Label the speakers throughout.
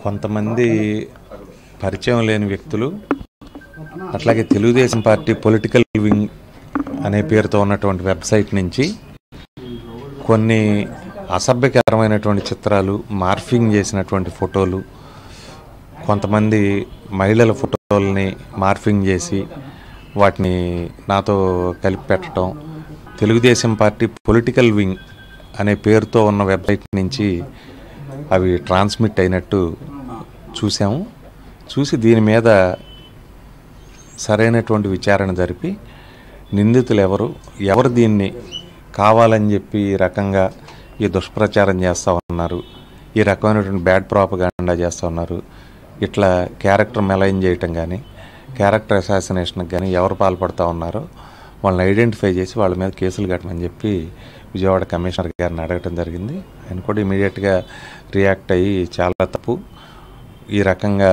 Speaker 1: కొంతమంది పరిచయం లేని వ్యక్తులు అట్లాగే తెలుగుదేశం పార్టీ పొలిటికల్ వింగ్ అనే పేరుతో ఉన్నటువంటి వెబ్సైట్ నుంచి కొన్ని అసభ్యకరమైనటువంటి చిత్రాలు మార్ఫింగ్ చేసినటువంటి ఫోటోలు కొంతమంది మహిళల ఫోటోల్ని మార్ఫింగ్ చేసి వాటిని నాతో కలిపి పెట్టడం తెలుగుదేశం పార్టీ పొలిటికల్ వింగ్ అనే పేరుతో ఉన్న వెబ్సైట్ నుంచి అవి ట్రాన్స్మిట్ అయినట్టు చూసాము చూసి దీని మీద సరైనటువంటి విచారణ జరిపి నిందితులు ఎవరు ఎవరు దీన్ని కావాలని చెప్పి ఈ రకంగా ఈ దుష్ప్రచారం చేస్తూ ఉన్నారు ఈ రకమైనటువంటి బ్యాడ్ ప్రాపగాండా చేస్తూ ఉన్నారు ఇట్లా క్యారెక్టర్ మెలైన్ చేయటం కానీ క్యారెక్టర్ అసాసినేషన్కి కానీ ఎవరు పాల్పడుతూ ఉన్నారో వాళ్ళని ఐడెంటిఫై చేసి వాళ్ళ మీద కేసులు కట్టమని చెప్పి విజయవాడ కమిషనర్ గారిని అడగటం జరిగింది ఆయన కూడా ఇమీడియట్గా రియాక్ట్ అయ్యి చాలా తప్పు ఈ రకంగా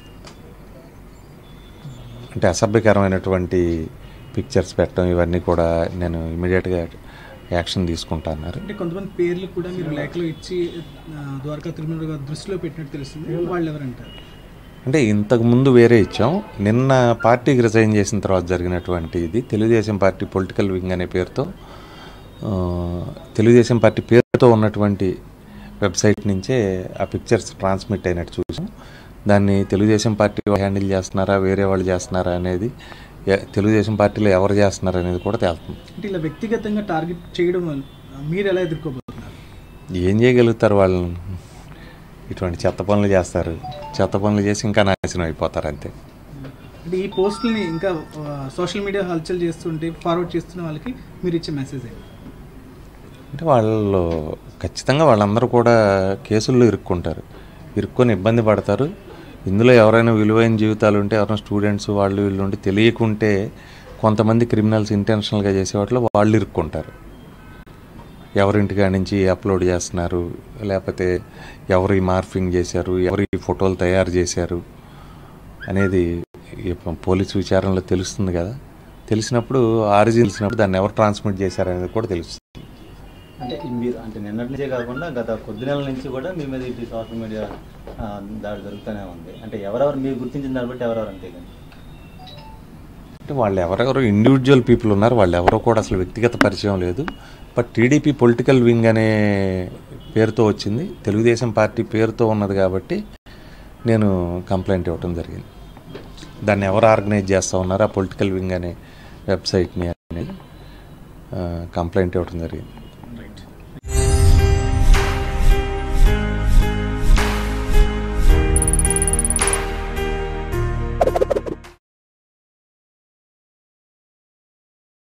Speaker 1: అంటే అసభ్యకరమైనటువంటి పిక్చర్స్ పెట్టడం ఇవన్నీ కూడా నేను ఇమీడియట్గా యాక్షన్ తీసుకుంటా అన్నారు
Speaker 2: అంటే కొంతమంది పేర్లు కూడా మీరు లేఖలో ఇచ్చి ఆ, ద్వారకా తిరుమల గారు దృష్టిలో పెట్టినట్టు తెలుస్తుంది వాళ్ళు ఎవరంటారు
Speaker 1: అంటే ఇంతకు ముందు వేరే ఇచ్చాం నిన్న పార్టీకి రిజైన్ చేసిన తర్వాత జరిగినటువంటి ఇది తెలుగుదేశం పార్టీ పొలిటికల్ వింగ్ అనే పేరుతో ఆ, తెలుగుదేశం పార్టీ పేరుతో ఉన్నటువంటి వెబ్సైట్ నుంచే ఆ పిక్చర్స్ ట్రాన్స్మిట్ అయినట్టు చూసాం దాన్ని తెలుగుదేశం పార్టీ హ్యాండిల్ చేస్తున్నారా వేరే వాళ్ళు చేస్తున్నారా అనేది ఎ- తెలుగుదేశం పార్టీలో ఎవరు చేస్తున్నారు అనేది కూడా తేలుతుంది
Speaker 2: అంటే ఇలా వ్యక్తిగతంగా టార్గెట్ చేయడం వల్ల మీరు ఎలా ఎదుర్కోబోతున్నారు
Speaker 1: ఏం చేయగలుగుతారు వాళ్ళు ఇటువంటి చెత్త పనులు చేస్తారు చెత్త పనులు చేసి ఇంకా నాశనం అయిపోతారు అంతే
Speaker 2: అంటే ఈ పోస్టుల్ని ఇంకా సోషల్ మీడియా హల్చల్ చేస్తుంటే ఫార్వర్డ్ చేస్తున్న వాళ్ళకి మీరు ఇచ్చే మెసేజ్ ఏంటి
Speaker 1: అంటే వాళ్ళు ఖచ్చితంగా వాళ్ళందరూ కూడా కేసుల్లో ఇరుక్కుంటారు ఇరుక్కొని ఇబ్బంది పడతారు ఇందులో ఎవరైనా విలువైన జీవితాలు ఉంటే ఎవరైనా స్టూడెంట్స్ వాళ్ళు వీళ్ళు ఉండి తెలియకుంటే కొంతమంది క్రిమినల్స్ ఇంటెన్షనల్గా చేసే వాటిలో వాళ్ళు ఇరుక్కుంటారు ఎవరింటికా నుంచి అప్లోడ్ చేస్తున్నారు లేకపోతే ఎవరు ఈ మార్ఫింగ్ చేశారు ఎవరు ఈ ఫోటోలు తయారు చేశారు అనేది ఈ పోలీసు విచారణలో తెలుస్తుంది కదా తెలిసినప్పుడు ఆరిజిన్ తెలిసినప్పుడు దాన్ని ఎవరు ట్రాన్స్మిట్ చేశారు అనేది కూడా తెలుస్తుంది
Speaker 3: అంటే ఈ మీరు అంటే నిన్నటి నుంచే కాకుండా గత కొద్ది నెలల నుంచి కూడా మీ మీద ఇటు సోషల్ మీడియా ఆ, దాడి జరుగుతూనే ఉంది అంటే ఎవరెవరు మీరు గుర్తించిన దాన్ని బట్టి ఎవరెవరు అంతే కానీ
Speaker 1: అంటే వాళ్ళు ఎవరెవరు ఇండివిజువల్ పీపుల్ ఉన్నారు వాళ్ళు ఎవరో కూడా అసలు వ్యక్తిగత పరిచయం లేదు బట్ టీడీపీ పొలిటికల్ వింగ్ అనే పేరుతో వచ్చింది తెలుగుదేశం పార్టీ పేరుతో ఉన్నది కాబట్టి నేను కంప్లైంట్ ఇవ్వటం జరిగింది దాన్ని ఎవరు ఆర్గనైజ్ చేస్తూ ఉన్నారు ఆ పొలిటికల్ వింగ్ అనే వెబ్సైట్ని అనేది కంప్లైంట్ ఇవ్వటం జరిగింది